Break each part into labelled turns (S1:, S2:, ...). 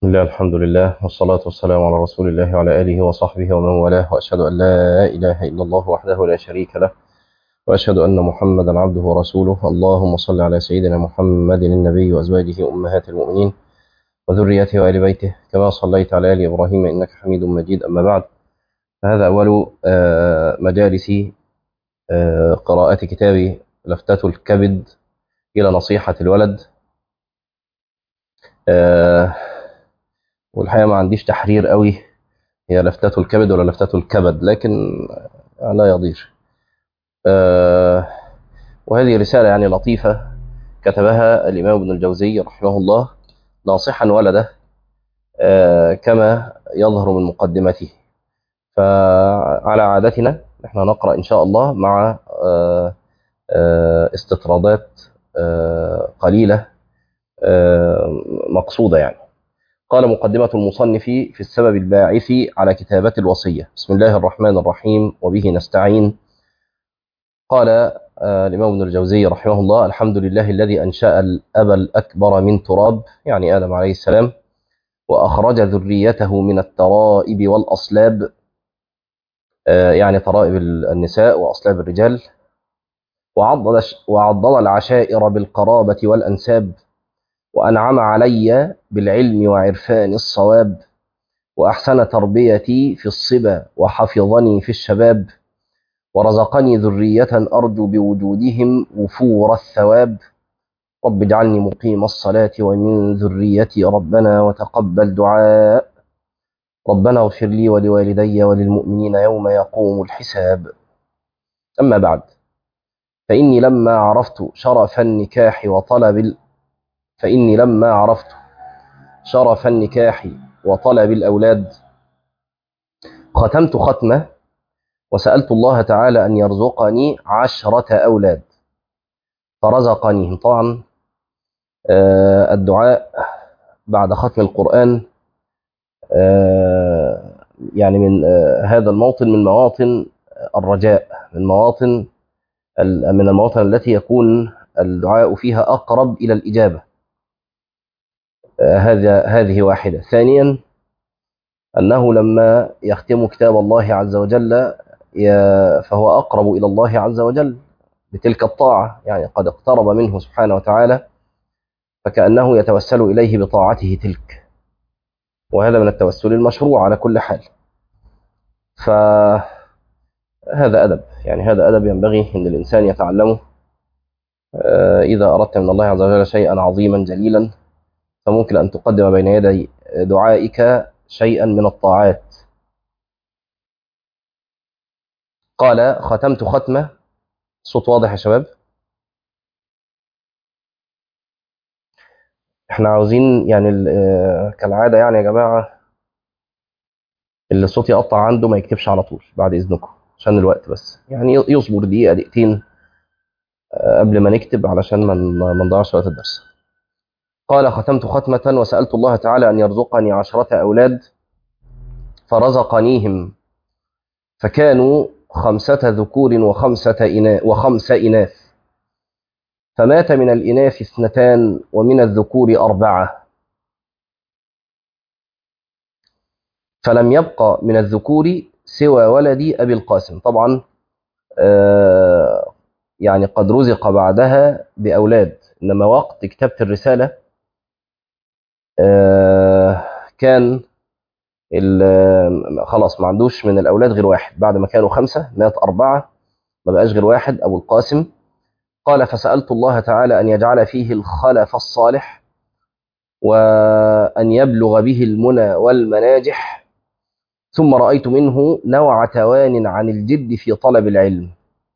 S1: بسم الله الحمد لله والصلاة والسلام على رسول الله وعلى آله وصحبه ومن والاه وأشهد أن لا إله إلا الله وحده لا شريك له وأشهد أن محمدا عبده ورسوله اللهم صل على سيدنا محمد النبي وأزواجه أمهات المؤمنين وذريته وآل بيته كما صليت على آل إبراهيم إنك حميد مجيد أما بعد فهذا أول آه، مجالس آه، قراءة كتاب لفتة الكبد إلى نصيحة الولد آه، والحقيقة ما عنديش تحرير قوي هي لفتة الكبد ولا لفتة الكبد لكن لا يضير آه، وهذه رسالة يعني لطيفة كتبها الإمام ابن الجوزي رحمه الله ناصحا ولده آه، كما يظهر من مقدمته فعلى عادتنا نحن نقرأ إن شاء الله مع آه، آه، استطرادات آه، قليلة آه، مقصودة يعني قال مقدمة المصنف في السبب الباعث على كتابة الوصية بسم الله الرحمن الرحيم وبه نستعين قال آه، الإمام ابن الجوزي رحمه الله الحمد لله الذي أنشأ الأب الأكبر من تراب يعني آدم عليه السلام وأخرج ذريته من الترائب والأصلاب آه، يعني ترائب النساء وأصلاب الرجال وعضل وعضل العشائر بالقرابة والأنساب وأنعم علي بالعلم وعرفان الصواب وأحسن تربيتي في الصبا وحفظني في الشباب ورزقني ذرية أرجو بوجودهم وفور الثواب رب اجعلني مقيم الصلاة ومن ذريتي ربنا وتقبل دعاء ربنا اغفر لي ولوالدي وللمؤمنين يوم يقوم الحساب أما بعد فإني لما عرفت شرف النكاح وطلب ال... فإني لما عرفت شرف النكاح وطلب الأولاد ختمت ختمة وسألت الله تعالى أن يرزقني عشرة أولاد فرزقنيهم طبعا آه، الدعاء بعد ختم القرآن آه، يعني من آه، هذا الموطن من مواطن الرجاء من مواطن ال- من المواطن التي يكون الدعاء فيها أقرب إلى الإجابة آه، هذا هذه واحدة ثانيا أنه لما يختم كتاب الله عز وجل ي- فهو أقرب إلى الله عز وجل بتلك الطاعة يعني قد اقترب منه سبحانه وتعالى فكأنه يتوسل إليه بطاعته تلك وهذا من التوسل المشروع على كل حال فهذا أدب يعني هذا أدب ينبغي أن الإنسان يتعلمه آه، إذا أردت من الله عز وجل شيئا عظيما جليلا فممكن أن تقدم بين يدي دعائك شيئا من الطاعات قال ختمت ختمة صوت واضح يا شباب احنا عاوزين يعني ال- آه، كالعادة يعني يا جماعة اللي الصوت يقطع عنده ما يكتبش على طول بعد إذنكم عشان الوقت بس يعني يصبر دقيقة دقيقتين آه، قبل ما نكتب علشان ما ما نضيعش وقت الدرس قال ختمت ختمة وسألت الله تعالى أن يرزقني عشرة أولاد فرزقنيهم فكانوا خمسة ذكور وخمسة إنا وخمس إناث فمات من الإناث اثنتان ومن الذكور أربعة فلم يبق من الذكور سوى ولدي أبي القاسم طبعا آه، يعني قد رزق بعدها بأولاد إنما وقت كتابة الرسالة آه، كان ال- خلاص ما عندوش من الأولاد غير واحد بعد ما كانوا خمسة مات أربعة ما بقاش غير واحد أبو القاسم قال فسألت الله تعالى أن يجعل فيه الخلف الصالح وأن يبلغ به المنى والمناجح ثم رأيت منه نوع توان عن الجد في طلب العلم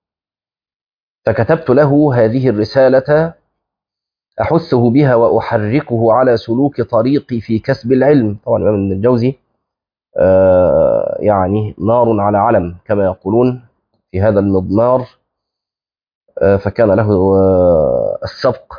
S1: فكتبت له هذه الرسالة أحثه بها وأحركه على سلوك طريقي في كسب العلم طبعا الإمام ابن الجوزي آه، يعني نار على علم كما يقولون في هذا المضمار آه، فكان له آه، السبق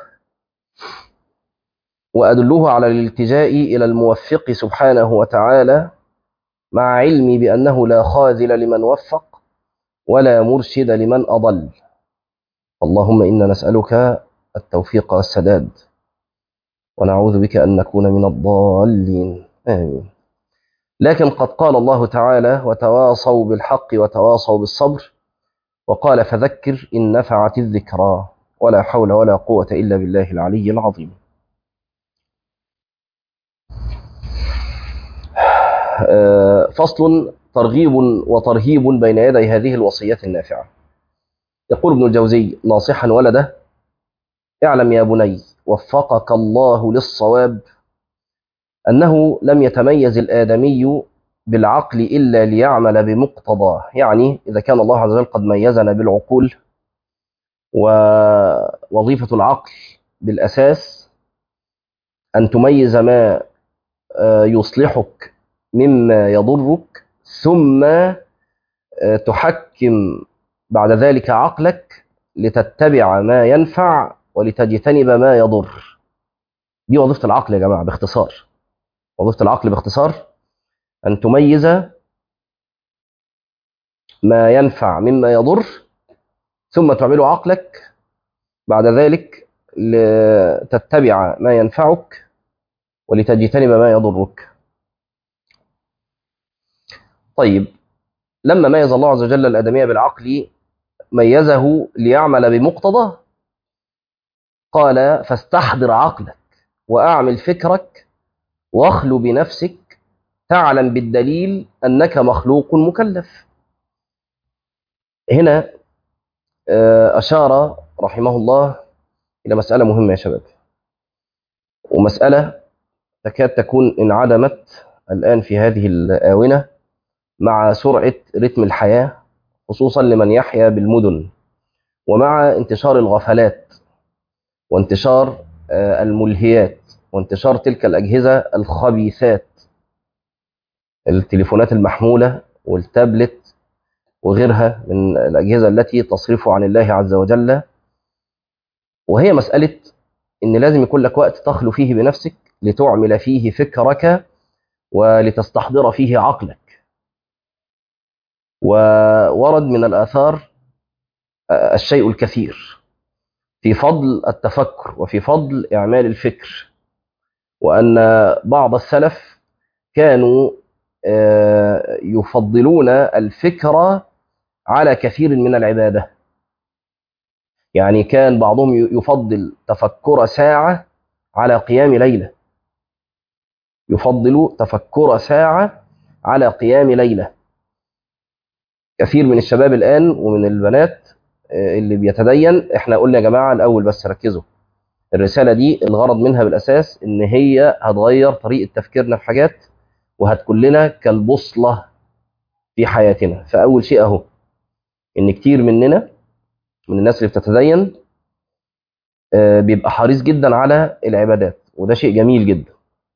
S1: وأدله على الالتجاء إلى الموفق سبحانه وتعالى مع علمي بأنه لا خاذل لمن وفق ولا مرشد لمن أضل اللهم إنا نسألك التوفيق والسداد ونعوذ بك أن نكون من الضالين آمين لكن قد قال الله تعالى وتواصوا بالحق وتواصوا بالصبر وقال فذكر إن نفعت الذكرى ولا حول ولا قوة إلا بالله العلي العظيم فصل ترغيب وترهيب بين يدي هذه الوصية النافعة يقول ابن الجوزي ناصحا ولده اعلم يا بني وفقك الله للصواب أنه لم يتميز الآدمي بالعقل إلا ليعمل بمقتضاه يعني إذا كان الله عز وجل قد ميزنا بالعقول ووظيفة العقل بالأساس أن تميز ما يصلحك مما يضرك ثم تحكم بعد ذلك عقلك لتتبع ما ينفع ولتجتنب ما يضر دي وظيفة العقل يا جماعة باختصار وظيفة العقل باختصار أن تميز ما ينفع مما يضر ثم تعمله عقلك بعد ذلك لتتبع ما ينفعك ولتجتنب ما يضرك طيب لما ميز الله عز وجل الآدمية بالعقل ميزه ليعمل بمقتضاه قال فاستحضر عقلك وأعمل فكرك واخلو بنفسك تعلم بالدليل أنك مخلوق مكلف هنا أشار رحمه الله إلى مسألة مهمة يا شباب ومسألة تكاد تكون انعدمت الآن في هذه الآونة مع سرعة رتم الحياة خصوصا لمن يحيا بالمدن ومع انتشار الغفلات وانتشار الملهيات وانتشار تلك الأجهزة الخبيثات التليفونات المحمولة والتابلت وغيرها من الأجهزة التي تصرف عن الله عز وجل وهي مسألة إن لازم يكون لك وقت تخلو فيه بنفسك لتعمل فيه فكرك ولتستحضر فيه عقلك وورد من الآثار الشيء الكثير في فضل التفكر وفي فضل إعمال الفكر وأن بعض السلف كانوا يفضلون الفكر على كثير من العبادة يعني كان بعضهم يفضل تفكر ساعة على قيام ليلة يفضل تفكر ساعة على قيام ليلة كثير من الشباب الآن ومن البنات اللي بيتدين احنا قلنا يا جماعة الأول بس ركزوا الرسالة دي الغرض منها بالأساس إن هي هتغير طريقة تفكيرنا في حاجات وهتكون لنا كالبوصلة في حياتنا فأول شيء أهو إن كتير مننا من الناس اللي بتتدين بيبقى حريص جدا على العبادات وده شيء جميل جدا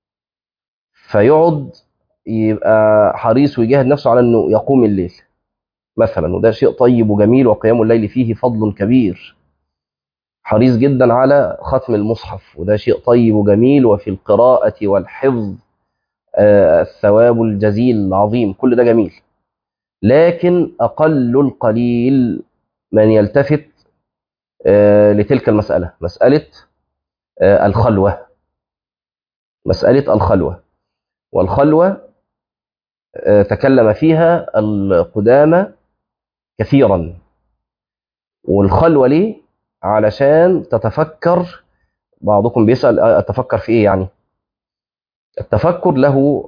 S1: فيقعد يبقى حريص ويجاهد نفسه على انه يقوم الليل مثلا وده شيء طيب وجميل وقيام الليل فيه فضل كبير حريص جدا على ختم المصحف وده شيء طيب وجميل وفي القراءة والحفظ الثواب الجزيل العظيم كل ده جميل لكن أقل القليل من يلتفت لتلك المسألة مسألة الخلوة مسألة الخلوة والخلوة تكلم فيها القدامى كثيرا والخلوة ليه علشان تتفكر بعضكم بيسأل أتفكر في إيه يعني التفكر له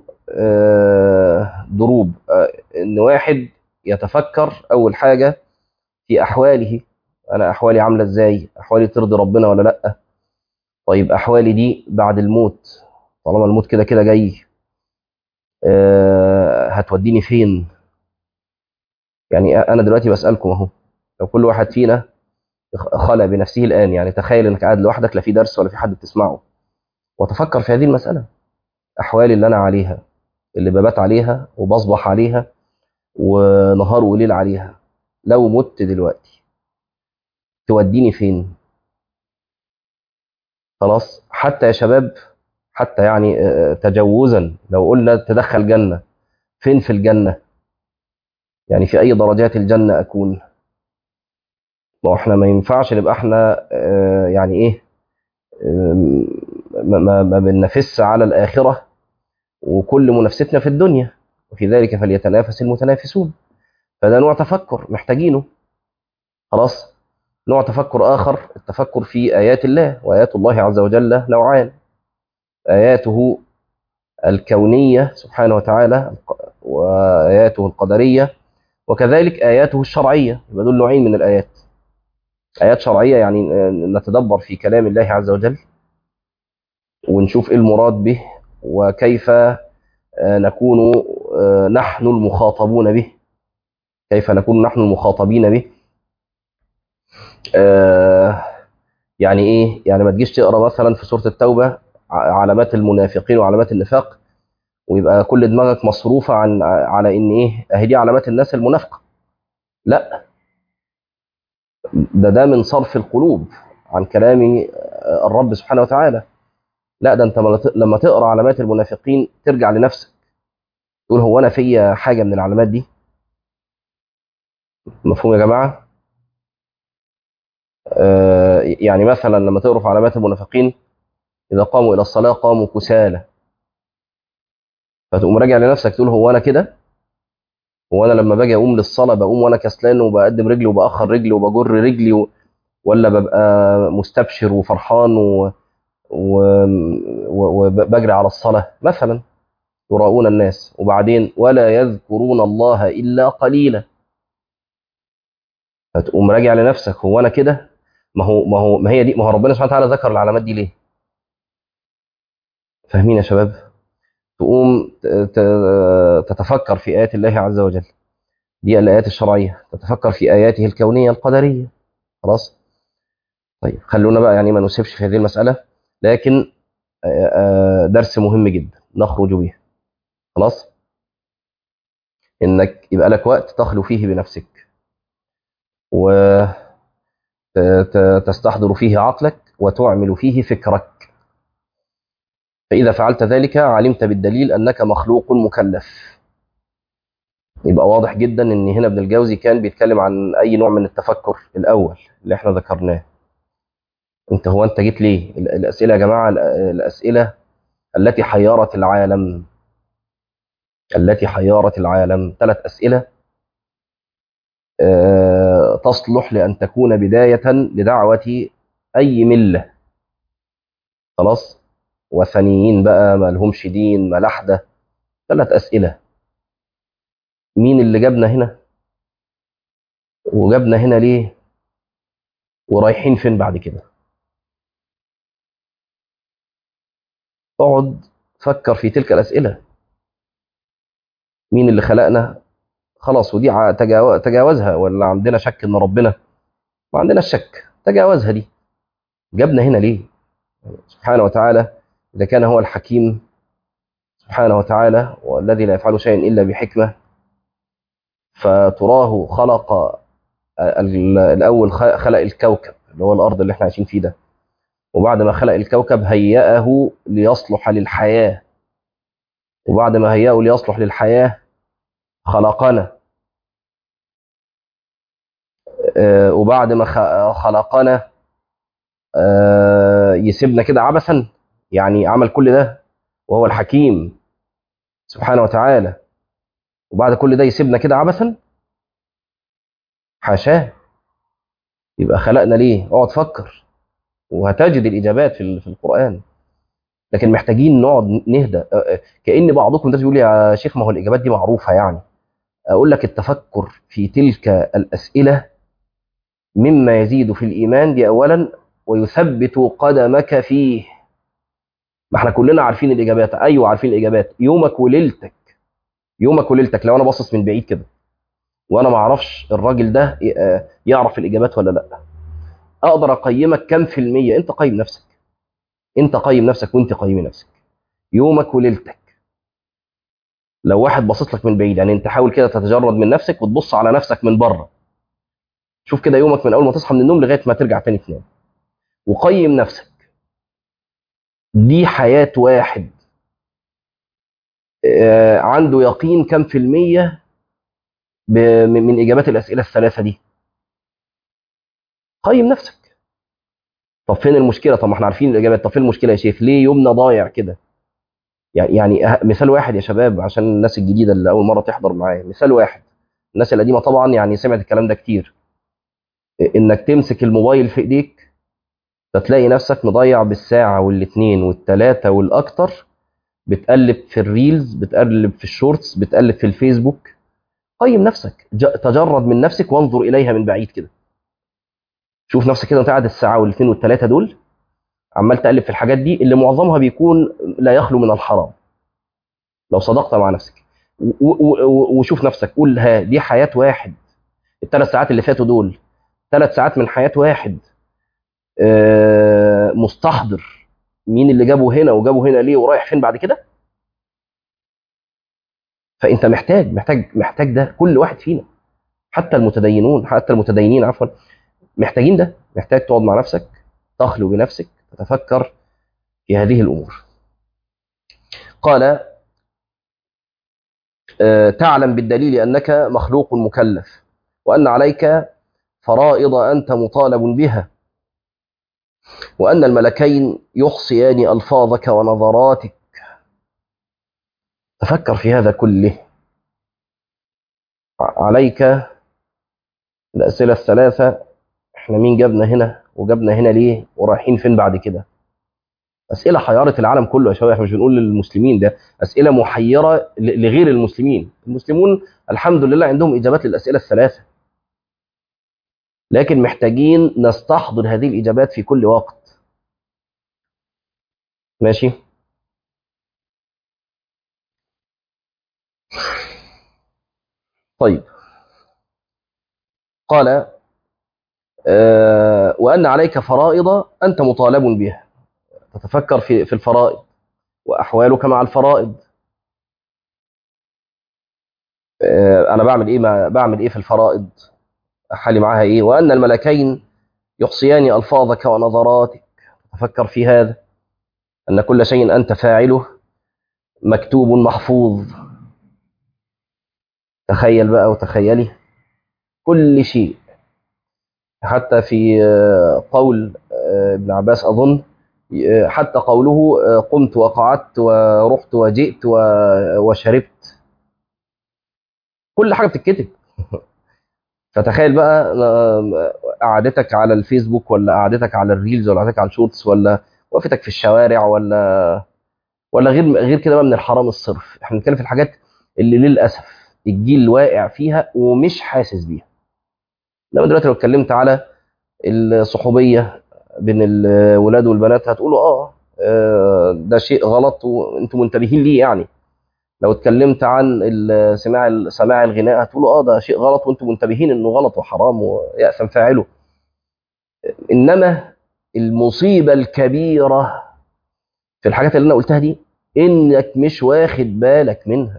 S1: ضروب إن واحد يتفكر أول حاجة في أحواله أنا أحوالي عاملة إزاي أحوالي ترضي ربنا ولا لأ طيب أحوالي دي بعد الموت طالما الموت كده كده جاي أه هتوديني فين يعني أنا دلوقتي بسألكم أهو لو كل واحد فينا خلى بنفسه الآن يعني تخيل إنك قاعد لوحدك لا في درس ولا في حد بتسمعه وتفكر في هذه المسألة أحوالي اللي أنا عليها اللي ببات عليها وبصبح عليها ونهار وليل عليها لو مت دلوقتي توديني فين خلاص حتى يا شباب حتى يعني تجوزا لو قلنا تدخل جنة فين في الجنة يعني في أي درجات الجنة أكون ما احنا ما ينفعش نبقى احنا يعني ايه ما, ما, ما بننافسش على الآخرة وكل منافستنا في الدنيا وفي ذلك فليتنافس المتنافسون فده نوع تفكر محتاجينه خلاص نوع تفكر آخر التفكر في آيات الله وآيات الله عز وجل نوعان آياته الكونية سبحانه وتعالى وآياته القدرية وكذلك آياته الشرعية يبقى دول نوعين من الآيات آيات شرعية يعني نتدبر في كلام الله عز وجل ونشوف إيه المراد به وكيف نكون نحن المخاطبون به كيف نكون نحن المخاطبين به يعني ايه يعني ما تجيش تقرا مثلا في سوره التوبه علامات المنافقين وعلامات النفاق ويبقى كل دماغك مصروفه عن على ان ايه اهي دي علامات الناس المنافقه لا ده ده من صرف القلوب عن كلام الرب سبحانه وتعالى لا ده انت لما تقرا علامات المنافقين ترجع لنفسك تقول هو انا فيا حاجه من العلامات دي مفهوم يا جماعه آه يعني مثلا لما تقرا في علامات المنافقين اذا قاموا الى الصلاه قاموا كسالى فتقوم راجع لنفسك تقول هو انا كده هو انا لما باجي اقوم للصلاه بقوم وانا كسلان وبقدم رجلي وباخر رجلي وبجر رجلي و... ولا ببقى مستبشر وفرحان و... وبجري على الصلاة مثلا يراؤون الناس وبعدين ولا يذكرون الله إلا قليلا فتقوم راجع لنفسك هو أنا كده ما هو ما هو ما هي دي ما هو ربنا سبحانه وتعالى ذكر العلامات دي ليه؟ فاهمين يا شباب؟ تقوم تتفكر في آيات الله عز وجل دي الآيات الشرعية تتفكر في آياته الكونية القدرية خلاص؟ طيب خلونا بقى يعني ما نسيبش في هذه المسألة لكن درس مهم جدا نخرج به خلاص انك يبقى لك وقت تخلو فيه بنفسك وتستحضر فيه عقلك وتعمل فيه فكرك فإذا فعلت ذلك علمت بالدليل أنك مخلوق مكلف يبقى واضح جدا ان هنا ابن الجوزي كان بيتكلم عن اي نوع من التفكر الاول اللي احنا ذكرناه انت هو انت جيت ليه الاسئله يا جماعه الاسئله التي حيرت العالم التي حيرت العالم ثلاث اسئله أه تصلح لان تكون بدايه لدعوه اي مله خلاص وثنيين بقى ما لهمش دين ما لحده ثلاث اسئله مين اللي جابنا هنا وجابنا هنا ليه ورايحين فين بعد كده اقعد فكر في تلك الأسئلة مين اللي خلقنا خلاص ودي تجاوزها ولا عندنا شك ان ربنا ما عندنا الشك تجاوزها دي جابنا هنا ليه سبحانه وتعالى إذا كان هو الحكيم سبحانه وتعالى والذي لا يفعل شيئا إلا بحكمة فتراه خلق الأول خلق الكوكب اللي هو الأرض اللي احنا عايشين فيه ده وبعد ما خلق الكوكب هيأه ليصلح للحياة وبعد ما هيأه ليصلح للحياة خلقنا آه وبعد ما خلقنا آه يسيبنا كده عبثا يعني عمل كل ده وهو الحكيم سبحانه وتعالى وبعد كل ده يسيبنا كده عبثا حاشاه يبقى خلقنا ليه اقعد فكر وهتجد الاجابات في في القران لكن محتاجين نقعد نهدى كان بعضكم ده بيقول يا شيخ ما هو الاجابات دي معروفه يعني اقول لك التفكر في تلك الاسئله مما يزيد في الايمان دي اولا ويثبت قدمك فيه ما احنا كلنا عارفين الاجابات ايوه عارفين الاجابات يومك وليلتك يومك وليلتك لو انا باصص من بعيد كده وانا ما اعرفش الراجل ده يعرف الاجابات ولا لا اقدر اقيمك كم في المية انت قيم نفسك انت قيم نفسك وانت قيمي نفسك يومك وليلتك لو واحد باصص لك من بعيد يعني انت حاول كده تتجرد من نفسك وتبص على نفسك من بره شوف كده يومك من اول ما تصحى من النوم لغايه ما ترجع تاني تنام وقيم نفسك دي حياه واحد عنده يقين كم في المية من إجابات الأسئلة الثلاثة دي قيم نفسك طب فين المشكله طب ما احنا عارفين الاجابات طب فين المشكله يا شيخ ليه يومنا ضايع كده يعني يعني أه- مثال واحد يا شباب عشان الناس الجديده اللي اول مره تحضر معايا مثال واحد الناس القديمه طبعا يعني سمعت الكلام ده كتير انك تمسك الموبايل في ايديك فتلاقي نفسك مضيع بالساعه والاثنين والثلاثه والاكتر بتقلب في الريلز بتقلب في الشورتس بتقلب في الفيسبوك قيم نفسك ج- تجرد من نفسك وانظر اليها من بعيد كده شوف نفسك كده وانت قاعد الساعه والاثنين والثلاثه دول عمال تقلب في الحاجات دي اللي معظمها بيكون لا يخلو من الحرام لو صدقت مع نفسك و- و- و- وشوف نفسك قول ها دي حياه واحد الثلاث ساعات اللي فاتوا دول ثلاث ساعات من حياه واحد آه، مستحضر مين اللي جابه هنا وجابه هنا ليه ورايح فين بعد كده فانت محتاج محتاج محتاج ده كل واحد فينا حتى المتدينون حتى المتدينين عفوا محتاجين ده محتاج تقعد مع نفسك تخلو بنفسك تتفكر في هذه الامور قال آه، تعلم بالدليل انك مخلوق مكلف وان عليك فرائض انت مطالب بها وان الملكين يحصيان الفاظك ونظراتك تفكر في هذا كله عليك الاسئله الثلاثه احنا مين جابنا هنا وجابنا هنا ليه ورايحين فين بعد كده اسئله حيرت العالم كله يا شباب احنا مش بنقول للمسلمين ده اسئله محيره ل- لغير المسلمين المسلمون الحمد لله عندهم اجابات للاسئله الثلاثه لكن محتاجين نستحضر هذه الاجابات في كل وقت ماشي طيب قال آه، وان عليك فرائض انت مطالب بها تتفكر في في الفرائض واحوالك مع الفرائض آه، انا بعمل ايه مع بعمل ايه في الفرائض حالي معاها ايه وان الملكين يحصيان الفاظك ونظراتك تفكر في هذا ان كل شيء انت فاعله مكتوب محفوظ تخيل بقى وتخيلي كل شيء حتى في آه، قول آه، ابن عباس اظن آه، حتى قوله آه، قمت وقعدت ورحت وجئت و- وشربت كل حاجه بتتكتب فتخيل بقى آه، قعدتك على الفيسبوك ولا قعدتك على الريلز ولا قعدتك على الشورتس ولا وقفتك في الشوارع ولا ولا غير غير كده بقى من الحرام الصرف احنا بنتكلم في الحاجات اللي للاسف الجيل واقع فيها ومش حاسس بيها لما دلوقتي لو اتكلمت على الصحوبيه بين الولاد والبنات هتقولوا اه آه، ده شيء غلط وانتم منتبهين ليه يعني لو اتكلمت عن ال- سماع ال- سماع الغناء هتقولوا اه ده شيء غلط وانتم منتبهين انه غلط وحرام ويأثم فاعله انما المصيبه الكبيره في الحاجات اللي انا قلتها دي انك مش واخد بالك منها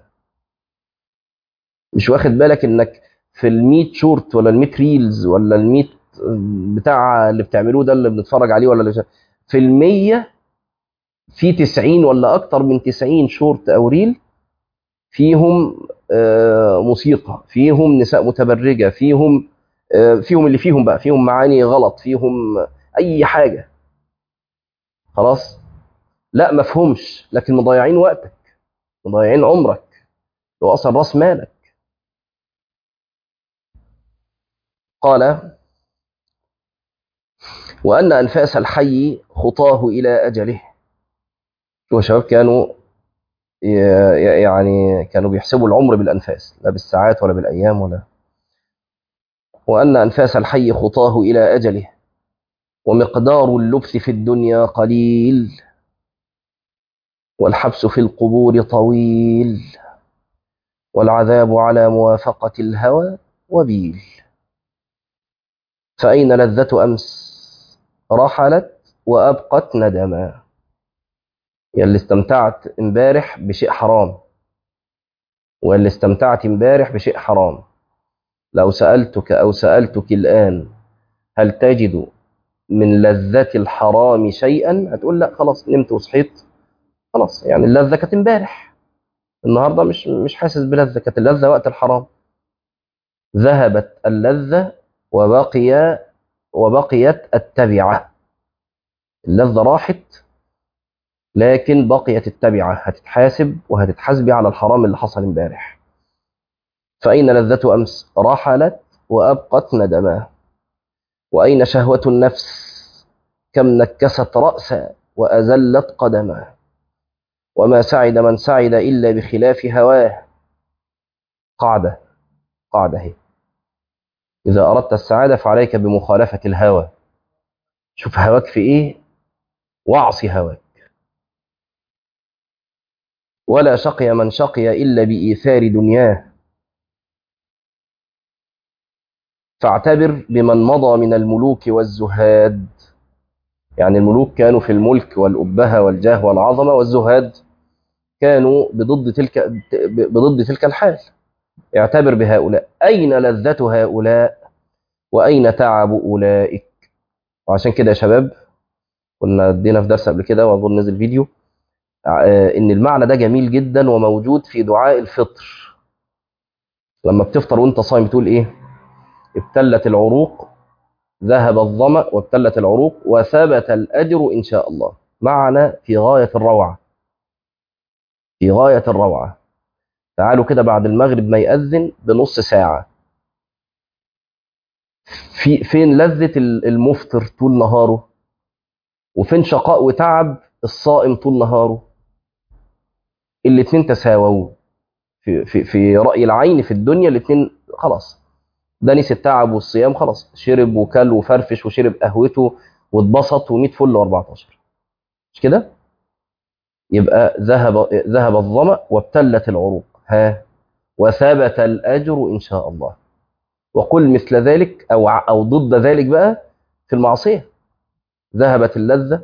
S1: مش واخد بالك انك في ال100 شورت ولا ال100 ريلز ولا ال100 بتاع اللي بتعملوه ده اللي بنتفرج عليه ولا اللي في المية في 90 ولا اكتر من 90 شورت او ريل فيهم آه، موسيقى فيهم نساء متبرجة فيهم آه، فيهم اللي فيهم بقى فيهم معاني غلط فيهم اي حاجة خلاص لا مفهومش لكن مضيعين وقتك مضيعين عمرك لو اصلا راس مالك قال وأن أنفاس الحي خطاه إلى أجله شوف يا شباب كانوا ي- يعني كانوا بيحسبوا العمر بالأنفاس لا بالساعات ولا بالأيام ولا وأن أنفاس الحي خطاه إلى أجله ومقدار اللبث في الدنيا قليل والحبس في القبور طويل والعذاب على موافقة الهوى وبيل فأين لذة أمس رحلت وأبقت ندما يا اللي استمتعت امبارح بشيء حرام واللي استمتعت امبارح بشيء حرام لو سألتك أو سألتك الآن هل تجد من لذة الحرام شيئا هتقول لا خلاص نمت وصحيت خلاص يعني اللذة كانت امبارح النهارده مش مش حاسس بلذة كانت اللذة وقت الحرام ذهبت اللذة وبقي وبقيت التبعة اللذة راحت لكن بقيت التبعة هتتحاسب وهتتحاسبي على الحرام اللي حصل امبارح فأين لذة أمس رحلت وأبقت ندما وأين شهوة النفس كم نكست رأسا وأزلت قدما وما سعد من سعد إلا بخلاف هواه قاعدة قاعدة هي إذا أردت السعادة فعليك بمخالفة الهوى شوف هواك في إيه واعصي هواك ولا شقي من شقي إلا بإيثار دنياه فاعتبر بمن مضى من الملوك والزهاد يعني الملوك كانوا في الملك والأبهة والجاه والعظمة والزهاد كانوا بضد تلك بضد تلك الحال اعتبر بهؤلاء أين لذة هؤلاء وأين تعب أولئك وعشان كده يا شباب كنا ادينا في درس قبل كده واظن نزل فيديو ان المعنى ده جميل جدا وموجود في دعاء الفطر لما بتفطر وانت صايم تقول ايه ابتلت العروق ذهب الظمأ وابتلت العروق وثبت الأجر إن شاء الله معنى في غاية الروعة في غاية الروعة تعالوا كده بعد المغرب ما يأذن بنص ساعة في فين لذة المفطر طول نهاره وفين شقاء وتعب الصائم طول نهاره الاثنين تساووا في, في, في رأي العين في الدنيا الاثنين خلاص ده نسي التعب والصيام خلاص شرب وكل وفرفش وشرب قهوته واتبسط و100 فل و14 مش كده يبقى ذهب ذهب الظمأ وابتلت العروق ها وثبت الأجر إن شاء الله وقل مثل ذلك أو أو ضد ذلك بقى في المعصية ذهبت اللذة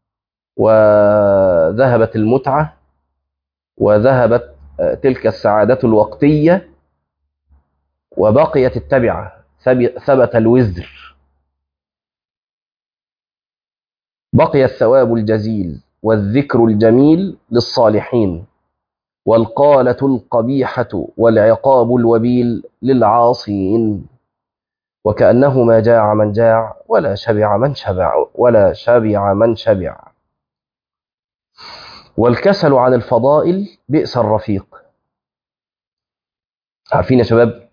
S1: وذهبت المتعة وذهبت تلك السعادة الوقتية وبقيت التبعة ثبت الوزر بقي الثواب الجزيل والذكر الجميل للصالحين والقالة القبيحة والعقاب الوبيل للعاصين وكأنه ما جاع من جاع ولا شبع من شبع ولا شبع من شبع والكسل عن الفضائل بئس الرفيق عارفين يا شباب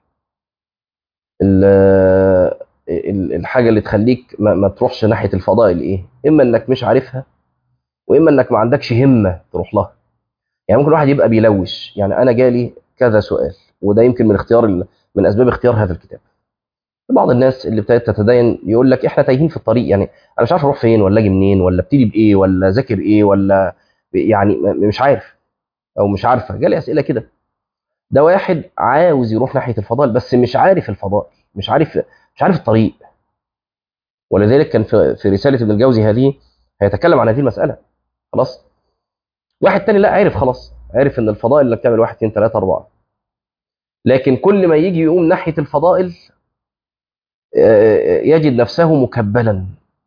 S1: الحاجة اللي تخليك ما, ما تروحش ناحية الفضائل ايه اما انك مش عارفها واما انك ما عندكش همة تروح لها يعني ممكن واحد يبقى بيلوش يعني انا جالي كذا سؤال وده يمكن من اختيار من اسباب اختيار هذا الكتاب بعض الناس اللي ابتدت تتدين يقول لك احنا تايهين في الطريق يعني انا مش عارف اروح فين ولا اجي منين ولا ابتدي بايه ولا ذاكر ايه ولا يعني مش عارف او مش عارفه جالي اسئله كده ده واحد عاوز يروح ناحيه الفضائل بس مش عارف الفضائل مش عارف مش عارف الطريق ولذلك كان في, في رساله ابن الجوزي هذه هيتكلم عن هذه المساله خلاص واحد تاني لا عرف خلاص عرف ان الفضائل اللي بتعمل واحد اثنين ثلاثه اربعه لكن كل ما يجي يقوم ناحيه الفضائل يجد نفسه مكبلا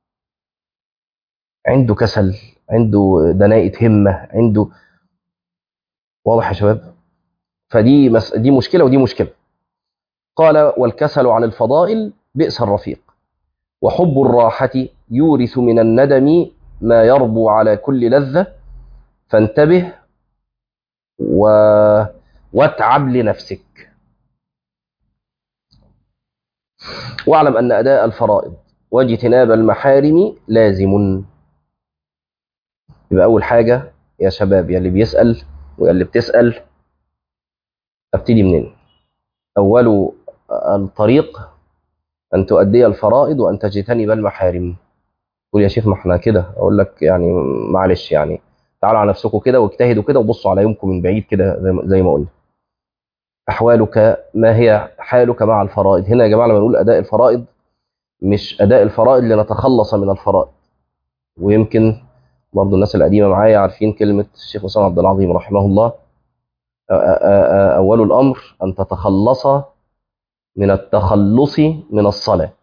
S1: عنده كسل عنده دناءة همة عنده واضح يا شباب فدي مس... دي مشكلة ودي مشكلة قال والكسل عن الفضائل بئس الرفيق وحب الراحة يورث من الندم ما يربو على كل لذة فانتبه و... واتعب لنفسك واعلم أن أداء الفرائض واجتناب المحارم لازم يبقى أول حاجة يا شباب يا اللي بيسأل ويا اللي بتسأل أبتدي منين أول الطريق أن تؤدي الفرائض وأن تجتنب المحارم تقول يا شيخ ما احنا كده أقول لك يعني معلش يعني تعالوا على نفسكم كده واجتهدوا كده وبصوا على يومكم من بعيد كده زي ما قلنا أحوالك ما هي حالك مع الفرائض هنا يا جماعة لما نقول أداء الفرائض مش أداء الفرائض لنتخلص من الفرائض ويمكن برضو الناس القديمة معايا عارفين كلمة الشيخ أسامة عبد العظيم رحمه الله أول الأمر أن تتخلص من التخلص من الصلاة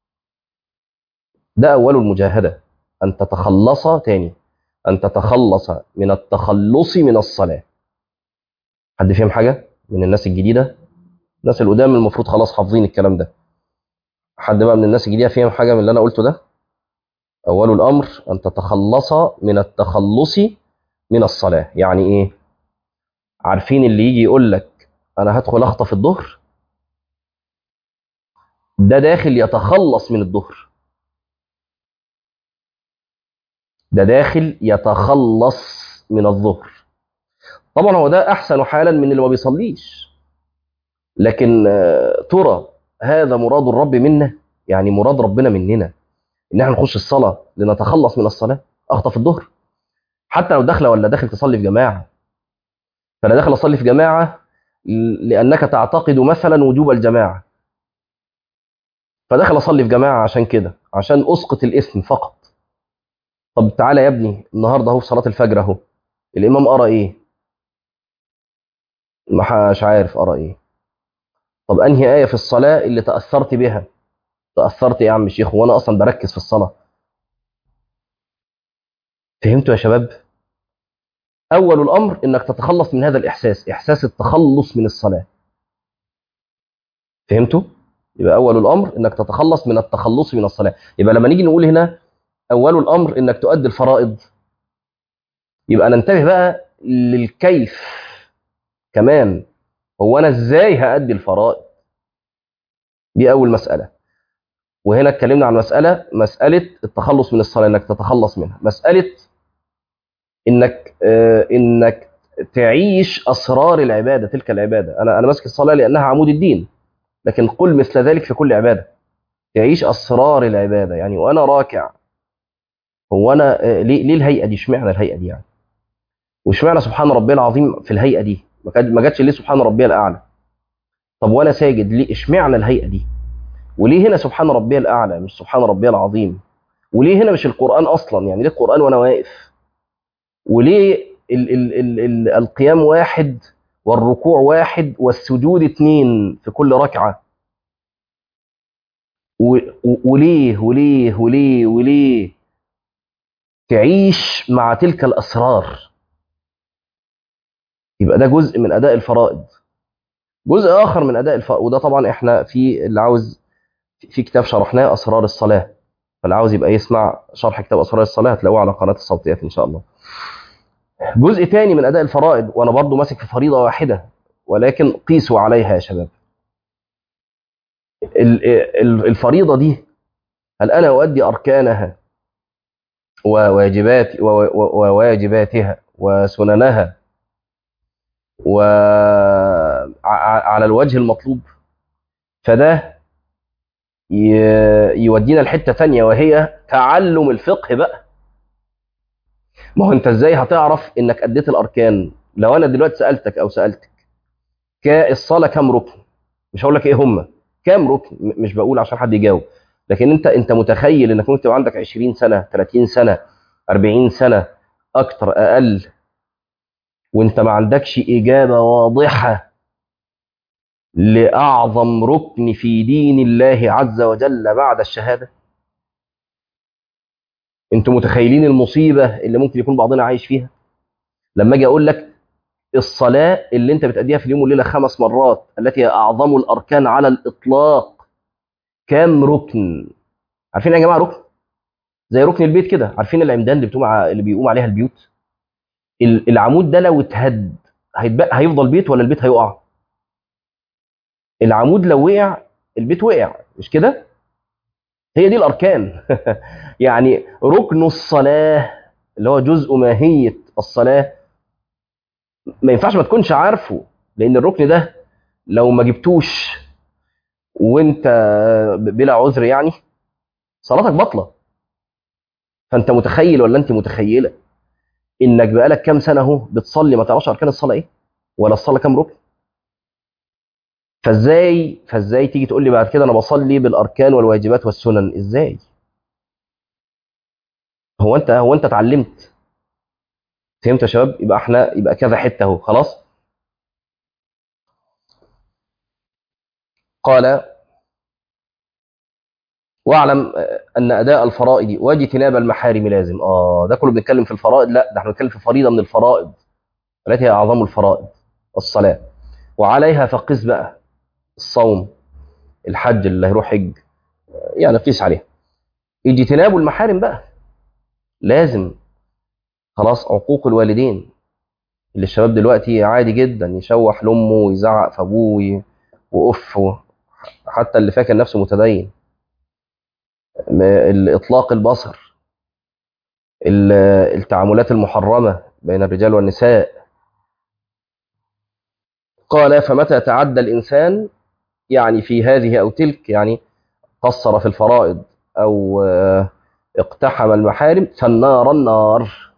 S1: ده أول المجاهدة أن تتخلص تاني أن تتخلص من التخلص من الصلاة حد فيهم حاجة من الناس الجديدة الناس القدام المفروض خلاص حافظين الكلام ده حد بقى من الناس الجديدة فيهم حاجة من اللي أنا قلته ده أول الأمر أن تتخلص من التخلص من الصلاة يعني إيه عارفين اللي يجي يقول لك أنا هدخل أخطف الظهر ده داخل يتخلص من الظهر ده داخل يتخلص من الظهر طبعا هو ده أحسن حالا من اللي ما بيصليش لكن آه، ترى هذا مراد الرب منا يعني مراد ربنا مننا ان احنا نخش الصلاه لنتخلص من الصلاه اخطف الظهر حتى لو داخله ولا داخل تصلي في جماعه فانا داخل اصلي في جماعه ل- لانك تعتقد مثلا وجوب الجماعه فداخل اصلي في جماعه عشان كده عشان اسقط الاسم فقط طب تعالى يا ابني النهارده اهو في صلاه الفجر اهو الامام قرا ايه مش عارف قرا ايه طب انهي ايه في الصلاه اللي تاثرت بها تاثرت إيه يا عم شيخ وانا اصلا بركز في الصلاه فهمتوا يا شباب اول الامر انك تتخلص من هذا الاحساس احساس التخلص من الصلاه فهمتوا يبقى اول الامر انك تتخلص من التخلص من الصلاه يبقى لما نيجي نقول هنا اول الامر انك تؤدي الفرائض يبقى ننتبه بقى للكيف كمان هو انا ازاي هادي الفرائض دي اول مساله وهنا اتكلمنا عن مساله مساله التخلص من الصلاه انك تتخلص منها مساله انك آه انك تعيش اسرار العباده تلك العباده انا انا ماسك الصلاه لانها عمود الدين لكن قل مثل ذلك في كل عباده تعيش اسرار العباده يعني وانا راكع هو انا آه ليه ليه الهيئه دي اشمعنى الهيئه دي يعني واشمعنى سبحان ربي العظيم في الهيئه دي ما كان- ما جاتش ليه سبحان ربي الاعلى طب وانا ساجد ليه اشمعنى الهيئه دي وليه هنا سبحان ربي الاعلى مش سبحان ربي العظيم وليه هنا مش القران اصلا يعني ليه القران وانا واقف وليه ال ال ال ال القيام واحد والركوع واحد والسجود اتنين في كل ركعه و- و- وليه وليه وليه وليه تعيش مع تلك الاسرار يبقى ده جزء من اداء الفرائض جزء اخر من اداء الفرائض وده طبعا احنا في اللي عاوز في كتاب شرحناه اسرار الصلاه فاللي عاوز يبقى يسمع شرح كتاب اسرار الصلاه هتلاقوه على قناه الصوتيات ان شاء الله جزء تاني من اداء الفرائض وانا برضو ماسك في فريضه واحده ولكن قيسوا عليها يا شباب ال- ال- الفريضه دي هل انا اؤدي اركانها وواجبات و- و- وواجباتها وسننها وعلى الوجه المطلوب فده ي- يودينا لحته ثانيه وهي تعلم الفقه بقى ما هو انت ازاي هتعرف انك اديت الاركان لو انا دلوقتي سالتك او سالتك كا- الصلاه كام ركن مش هقول لك ايه هم كام ركن م- مش بقول عشان حد يجاوب لكن انت انت متخيل انك ممكن تبقى عندك 20 سنه 30 سنه 40 سنه اكتر اقل وانت ما عندكش اجابه واضحه لاعظم ركن في دين الله عز وجل بعد الشهاده انتوا متخيلين المصيبه اللي ممكن يكون بعضنا عايش فيها لما اجي اقول لك الصلاه اللي انت بتأديها في اليوم والليله خمس مرات التي هي اعظم الاركان على الاطلاق كام ركن عارفين يا جماعه ركن زي ركن البيت كده عارفين العمدان اللي بتقوم ع- اللي بيقوم عليها البيوت ال- العمود ده لو اتهد هيتبقى هيفضل بيت ولا البيت هيقع العمود لو وقع البيت وقع مش كده هي دي الاركان يعني ركن الصلاه اللي هو جزء ماهيه الصلاه ما ينفعش ما تكونش عارفه لان الركن ده لو ما جبتوش وانت بلا عذر يعني صلاتك باطله فانت متخيل ولا انت متخيله انك بقالك كام سنه اهو بتصلي ما تعرفش اركان الصلاه ايه ولا الصلاه كام ركن فازاي فازاي تيجي تقول لي بعد كده انا بصلي بالاركان والواجبات والسنن ازاي هو انت هو انت اتعلمت فهمت يا شباب يبقى احنا يبقى كذا حته اهو خلاص قال واعلم ان اداء الفرائض واجتناب المحارم لازم اه ده كله بنتكلم في الفرائض لا ده احنا بنتكلم في فريضه من الفرائض التي هي اعظم الفرائض الصلاه وعليها فقس بقى الصوم الحج اللي هيروح حج يعني قيس عليها اجتناب المحارم بقى لازم خلاص عقوق الوالدين اللي الشباب دلوقتي عادي جدا يشوح لامه ويزعق في ابوه وي- واف و- حتى اللي فاكر نفسه متدين م- ال- اطلاق البصر ال- التعاملات المحرمه بين الرجال والنساء قال فمتى تعدى الانسان يعني في هذه او تلك يعني قصر في الفرائض او آه، اقتحم المحارم فالنار النار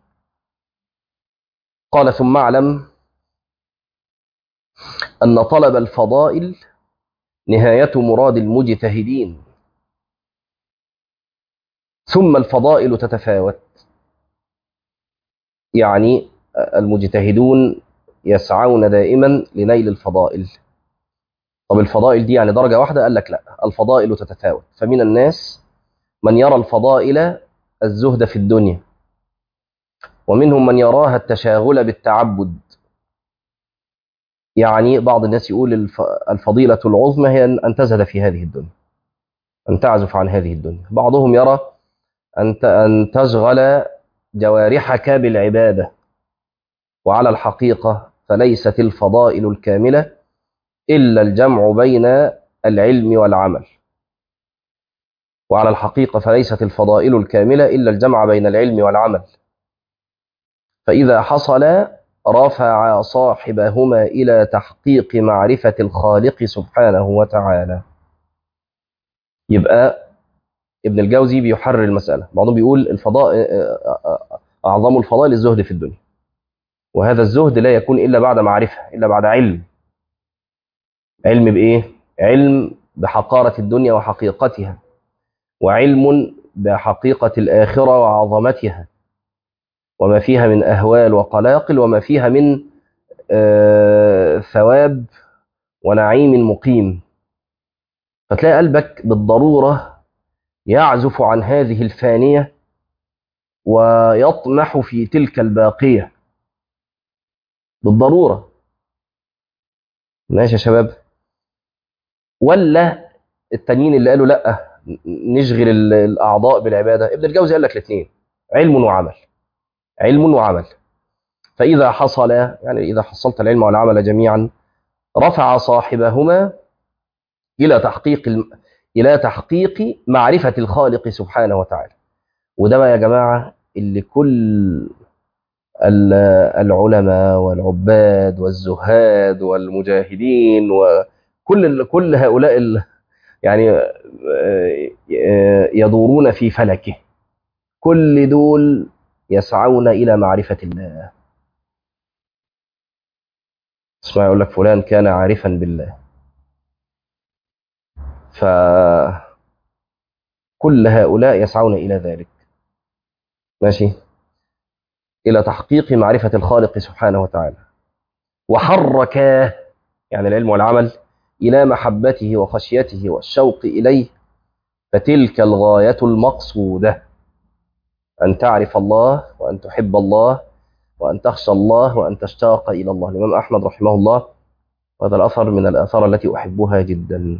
S1: قال ثم اعلم ان طلب الفضائل نهايه مراد المجتهدين ثم الفضائل تتفاوت يعني المجتهدون يسعون دائما لنيل الفضائل طب الفضائل دي يعني درجة واحدة قال لك لا الفضائل تتفاوت فمن الناس من يرى الفضائل الزهد في الدنيا ومنهم من يراها التشاغل بالتعبد يعني بعض الناس يقول الف- الفضيلة العظمى هي أن تزهد في هذه الدنيا أن تعزف عن هذه الدنيا بعضهم يرى أن ت- أن تشغل جوارحك بالعبادة وعلى الحقيقة فليست الفضائل الكاملة إلا الجمع بين العلم والعمل وعلى الحقيقة فليست الفضائل الكاملة إلا الجمع بين العلم والعمل فإذا حصل رفع صاحبهما إلى تحقيق معرفة الخالق سبحانه وتعالى يبقى ابن الجوزي بيحرر المسألة بعضهم بيقول الفضاء أعظم الفضائل الزهد في الدنيا وهذا الزهد لا يكون إلا بعد معرفة إلا بعد علم علم بإيه؟ علم بحقارة الدنيا وحقيقتها وعلم بحقيقة الآخرة وعظمتها وما فيها من أهوال وقلاقل وما فيها من آه ثواب ونعيم مقيم فتلاقي قلبك بالضرورة يعزف عن هذه الفانية ويطمح في تلك الباقية بالضرورة ماشي يا شباب ولا التانيين اللي قالوا لا نشغل ال- الأعضاء بالعبادة ابن الجوزي قال لك الاثنين علم وعمل علم وعمل فإذا حصل يعني إذا حصلت العلم والعمل جميعا رفع صاحبهما إلى تحقيق الم... إلى تحقيق معرفة الخالق سبحانه وتعالى وده بقى يا جماعة اللي كل ال- العلماء والعباد والزهاد والمجاهدين وكل ال- كل هؤلاء ال- يعني آه، آه، يدورون في فلكه كل دول يسعون إلى معرفة الله اسمع يقول لك فلان كان عارفا بالله فكل هؤلاء يسعون إلى ذلك ماشي إلى تحقيق معرفة الخالق سبحانه وتعالى وحركاه يعني العلم والعمل إلى محبته وخشيته والشوق إليه فتلك الغاية المقصودة أن تعرف الله وأن تحب الله وأن تخشى الله وأن تشتاق إلى الله الإمام أحمد رحمه الله وهذا الأثر من الآثار التي أحبها جدا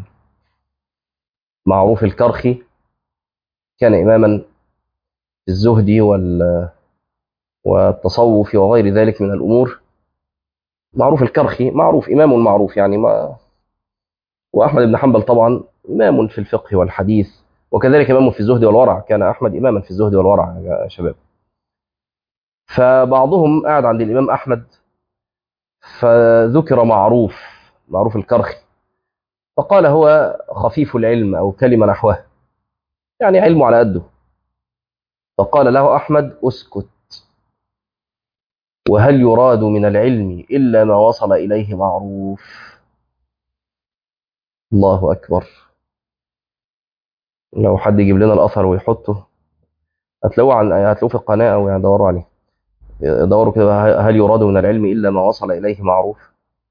S1: معروف الكرخي كان إماما في الزهد وال والتصوف وغير ذلك من الأمور معروف الكرخي معروف إمام معروف يعني ما وأحمد بن حنبل طبعا إمام في الفقه والحديث وكذلك إمام في الزهد والورع كان أحمد إماما في الزهد والورع يا شباب فبعضهم قاعد عند الإمام أحمد فذكر معروف معروف الكرخي فقال هو خفيف العلم أو كلمة نحوه يعني علمه على قده فقال له أحمد أسكت وهل يراد من العلم إلا ما وصل إليه معروف الله أكبر لو حد يجيب لنا الأثر ويحطه هتلاقوه عن هتلاقوه في القناة أو يدوروا عليه يدوروا كده هل يراد من العلم إلا ما وصل إليه معروف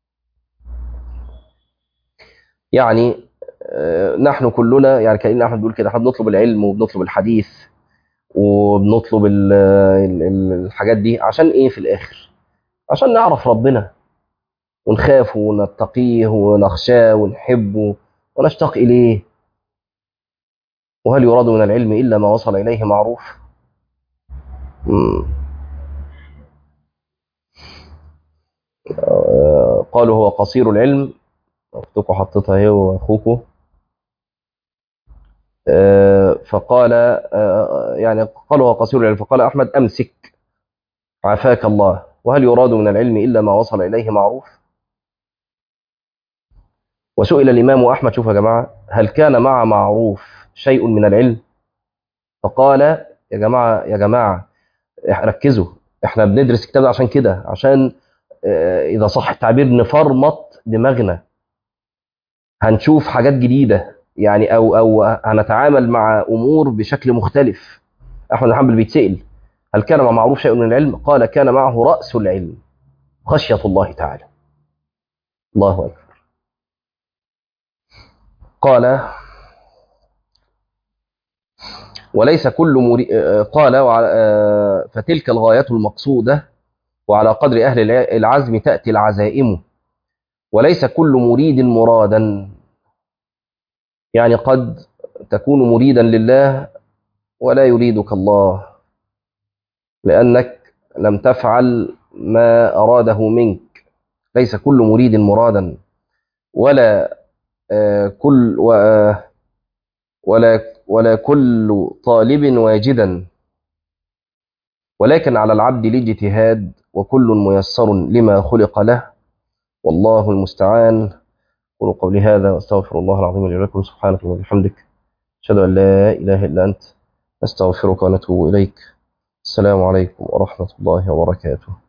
S1: يعني آه، نحن كلنا يعني كأن أحمد بيقول كده احنا بنطلب العلم وبنطلب الحديث وبنطلب ال- ال- ال- الحاجات دي عشان ايه في الاخر عشان نعرف ربنا ونخافه ونتقيه ونخشاه ونحبه ونشتاق اليه وهل يراد من العلم الا ما وصل اليه معروف مم. آه، قالوا هو قصير العلم اختكم حطيتها هي واخوكم آه، فقال آه، يعني قالوا هو قصير العلم فقال احمد امسك عافاك الله وهل يراد من العلم الا ما وصل اليه معروف وسئل الامام احمد شوف يا جماعه هل كان مع معروف شيء من العلم فقال يا جماعه يا جماعه إح- ركزوا احنا بندرس الكتاب ده عشان كده عشان آه، اذا صح التعبير نفرمط دماغنا هنشوف حاجات جديده يعني او او هنتعامل مع امور بشكل مختلف احمد بن حنبل بيتسال هل كان مع معروف شيء من العلم قال كان معه راس العلم خشيه الله تعالى الله اكبر قال وليس كل مري... آه، قال وعلى... آه، فتلك الغايه المقصوده وعلى قدر اهل الع- العزم تاتي العزائم وليس كل مريد مرادا يعني قد تكون مريدا لله ولا يريدك الله لأنك لم تفعل ما أراده منك ليس كل مريد مرادا ولا آه، كل و- آه، ولا ولا كل طالب واجدا ولكن على العبد الاجتهاد وكل ميسر لما خلق له والله المستعان قولوا قولي هذا واستغفر الله العظيم لي ولكم سبحانك اللهم وبحمدك أشهد أن لا إله إلا أنت نستغفرك ونتوب إليك السلام عليكم ورحمة الله وبركاته